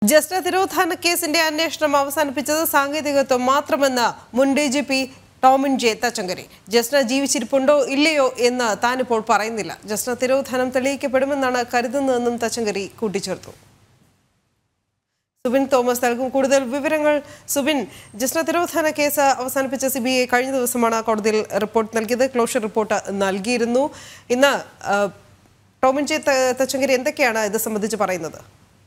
ജസ്ന തിരോധാന കേസിന്റെ അന്വേഷണം അവസാനിപ്പിച്ചത് സാങ്കേതികത്വം മാത്രമെന്ന് മുൻ D G P Tomin J Thachankary Jasna ജീവിച്ചിരിപ്പുണ്ടോ ഇല്ലയോ എന്ന് താനിപ്പോൾ പറയുന്നില്ല ജസ്ന തിരോധാനം തെളിയിക്കപ്പെടുമെന്നാണ് കരുതുന്നതെന്നും തച്ചങ്കരി കൂട്ടിച്ചേർത്തു സുബിൻ തോമസ് നൽകും കൂടുതൽ വിവരങ്ങൾ സുബിൻ ജസ്ന തിരോധാന കേസ് അവസാനിപ്പിച്ച സി ബി ഐ കഴിഞ്ഞ ദിവസമാണ് കോടതിയിൽ റിപ്പോർട്ട് നൽകിയത് ക്ലോഷർ റിപ്പോർട്ട് നൽകിയിരുന്നു ഇന്ന് ആ, ടോമിൻ ജെ ത- തച്ചങ്കരി എന്തൊക്കെയാണ് ഇത് സംബന്ധിച്ച് പറയുന്നത്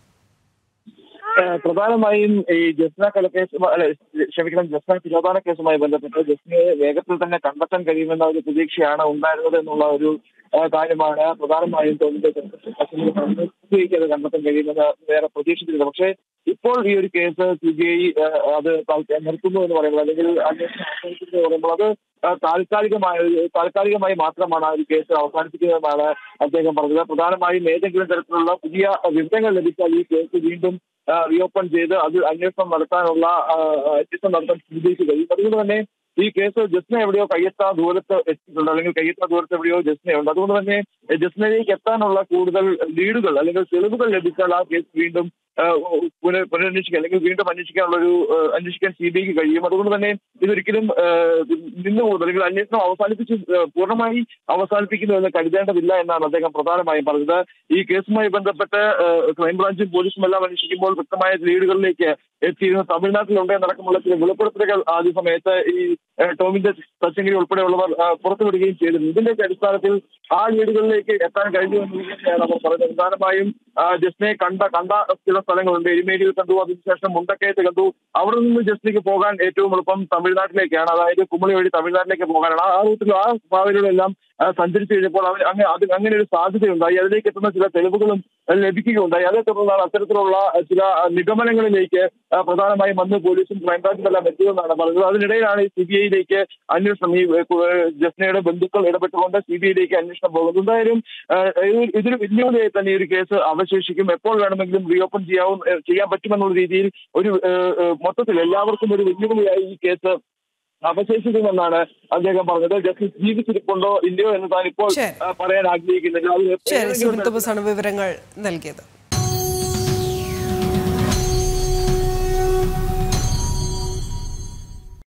ഏഹ് പ്രധാനമായും ഈ ജസ്ന കൊലക്കേസ് അല്ല ക്ഷമിക്കണം ജസ്ന തിരോധാന കേസുമായി ബന്ധപ്പെട്ട് ജസ്നയെ വേഗത്തിൽ തന്നെ കണ്ടെത്താൻ കഴിയുമെന്ന ഒരു പ്രതീക്ഷയാണ് ഉണ്ടായിരുന്നത് എന്നുള്ള ഒരു ഏഹ് കാര്യമാണ് പ്രധാനമായും തോന്നുന്നത് അത് കണ്ടെത്താൻ കഴിയുമെന്ന് വേറെ പ്രതീക്ഷിച്ചിരുന്നത് പക്ഷേ ഇപ്പോൾ ഈ ഒരു കേസ് സി ബി ഐ അത് താൽക്കാ- നിർത്തുന്നു എന്ന് പറയുമ്പോൾ അല്ലെങ്കിൽ അന്വേഷണം അവസാനിപ്പിക്കുന്നു എന്ന് പറയുമ്പോൾ അത് ഏഹ് താൽക്കാലികമായ ഒരു- താൽക്കാലികമായി മാത്രമാണ് ആ ഒരു കേസ് അവസാനിപ്പിക്കുന്നതെന്നാണ് അദ്ദേഹം പറഞ്ഞത് പ്രധാനമായും ഏതെങ്കിലും തരത്തിലുള്ള പുതിയ വിവരങ്ങൾ ലഭിച്ചാൽ ഈ കേസ് വീണ്ടും റീഓപ്പൺ ചെയ്ത് അത് അന്വേഷണം നടത്താനുള്ള ആ, അന്വേഷണം നടത്താൻ സിബിഐക്ക് കഴിയും അതുകൊണ്ട് തന്നെ ഈ കേസ് ജസ്ന എവിടെയോ കയ്യെത്താ ദൂരത്ത് എത്തിയിട്ടുണ്ട് അല്ലെങ്കിൽ കയ്യെത്താ ദൂരത്ത് എവിടെയോ ജസ്നയുണ്ട് അതുകൊണ്ട് തന്നെ ജസ്നയിലേക്ക് എത്താനുള്ള കൂടുതൽ ലീഡുകൾ അല്ലെങ്കിൽ തെളിവുകൾ ലഭിച്ചാൽ ആ കേസ് വീണ്ടും ആ, പുനഃ പുനരന്വേഷിക്കാൻ അല്ലെങ്കിൽ വീണ്ടും അന്വേഷിക്കാനുള്ള ഒരു ആ, അന്വേഷിക്കാൻ സി ബി ഐക്ക് കഴിയും അതുകൊണ്ട് തന്നെ ഇതൊരിക്കലും ആ, നിന്ന് പോകുന്നു അല്ലെങ്കിൽ അന്വേഷണം അവസാനിപ്പിച്ച് ആ, പൂർണ്ണമായി അവസാനിപ്പിക്കുന്നു എന്ന് കരുതേണ്ടതില്ല എന്നാണ് അദ്ദേഹം പ്രധാനമായും പറഞ്ഞത് ഈ കേസുമായി ബന്ധപ്പെട്ട് ആ, ക്രൈംബ്രാഞ്ചും പോലീസും എല്ലാം അന്വേഷിക്കുമ്പോൾ വ്യക്തമായ ലീഡുകളിലേക്ക് എത്തിയിരുന്നു തമിഴ്നാട്ടിലുണ്ട് എന്നടക്കമുള്ള ചില വെളിപ്പെടുത്തലുകൾ ആദ്യ സമയത്ത് ഈ ആ, ടോമിന്റെ തച്ചങ്കരി ഉൾപ്പെടെയുള്ളവർ ആ, പുറത്തുവിടുകയും ചെയ്തിരുന്നു ഇതിന്റെ അടിസ്ഥാനത്തിൽ ആ ലീഡുകളിലേക്ക് എത്താൻ കഴിഞ്ഞു എന്ന് തന്നെയാണ് അവർ പറഞ്ഞത് പ്രധാനമായും ആ, ജസ്നയെ കണ്ട കണ്ട ചില സ്ഥലങ്ങളുണ്ട് എരുമേലിയിൽ കണ്ടു അതിനുശേഷം മുണ്ടക്കയത്ത് കണ്ടു അവിടെ നിന്ന് ജസ്നയ്ക്ക് പോകാൻ ഏറ്റവും എളുപ്പം തമിഴ്നാട്ടിലേക്കാണ് അതായത് കുമളി വഴി തമിഴ്നാട്ടിലേക്ക് പോകാനാണ് ആ റൂട്ടിൽ ആ പാതയിലെല്ലാം ആ, സഞ്ചരിച്ചു കഴിഞ്ഞപ്പോൾ അവർ അങ്ങനെ അത് അങ്ങനെ ഒരു സാധ്യതയുണ്ടായി അതിലേക്ക് എത്തുന്ന ചില തെളിവുകളും ആ, ലഭിക്കുകയുണ്ടായി അതേ തുടർന്നാണ് അത്തരത്തിലുള്ള ആ, ചില ആ, നിഗമനങ്ങളിലേക്ക് ആ, പ്രധാനമായും വന്ന് പോലീസും ക്രൈംബ്രാഞ്ചും എല്ലാം എത്തിയതെന്നാണ് പറഞ്ഞത് അതിനിടയിലാണ് സി ബി ഐയിലേക്ക് അന്വേഷണം ഈ ഏ, കു- ഏ, ജസ്നയുടെ ബന്ധുക്കൾ ഇടപെട്ടുകൊണ്ട് സി ബി ഐയിലേക്ക് അന്വേഷണം പോകുന്നത് എന്തായാലും ആ, ഇത് ഇതൊരു വെല്ലുവിളിയായി തന്നെ ഈ ഒരു കേസ് അവശേഷിക്കും എപ്പോൾ വേണമെങ്കിലും റീഓപ്പൺ ചെയ്യാവും ഏ, ചെയ്യാൻ പറ്റുമെന്നുള്ള രീതിയിൽ ഒരു ഏ, ഏ, മൊത്തത്തിൽ എല്ലാവർക്കും ഒരു വെല്ലുവിളിയായി ഈ കേസ് അവശേഷിക്കുമെന്നാണ് അദ്ദേഹം പറഞ്ഞത് ജസ്റ്റിസ് ജീവിച്ചിരിപ്പുണ്ടോ ഇല്ലയോ എന്ന് താൻ ഇപ്പോൾ ശരി. ആ, പറയാൻ ആഗ്രഹിക്കുന്നില്ല അത് ശരി ഏതെങ്കിലും സുബിൻ തോമസ് ആണ് വിവരങ്ങൾ നൽകിയത്